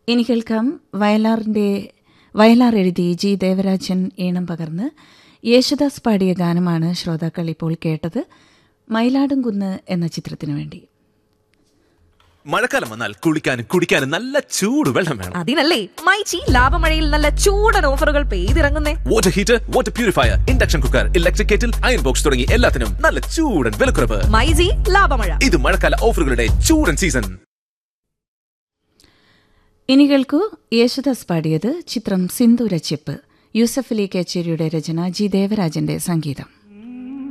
ഇനി കേൾക്കാം വയലാറിൻ്റെ വയലാർ എഴുതി ജി ദേവരാജൻ ഈണം പകർന്ന് യേശുദാസ് പാടിയ ഗാനമാണ് ശ്രോതാക്കൾ ഇപ്പോൾ കേട്ടത് മയിലാടുംകുന്ന് എന്ന ചിത്രത്തിനു വേണ്ടി മഴക്കാലം വന്നാൽ കുളിക്കാനും കുടിക്കാനും നല്ല ചൂട് വെള്ളം വേണം അതിനല്ലേ മൈച്ചി ലാഭമഴയിൽ നല്ല ചൂടൻ ഓഫറുകൾ പെയ്തിറങ്ങുന്നേ water heater water purifier induction cooker electric kettle iron box തുടങ്ങി എല്ലാത്തിനും നല്ല ചൂടൻ വിലക്കുറവ് മൈജി ലാഭമഴ ഇത് മഴക്കാല ഓഫറുകളുടെ ചൂടൻ സീസൺ ഇനി കേൾക്കൂ യേശുദാസ് പാടിയത് ചിത്രം സിന്ദൂരച്ചെപ്പ് യൂസഫ് അലി കേച്ചേരിയുടെ രചന ജി ദേവരാജന്റെ സംഗീതം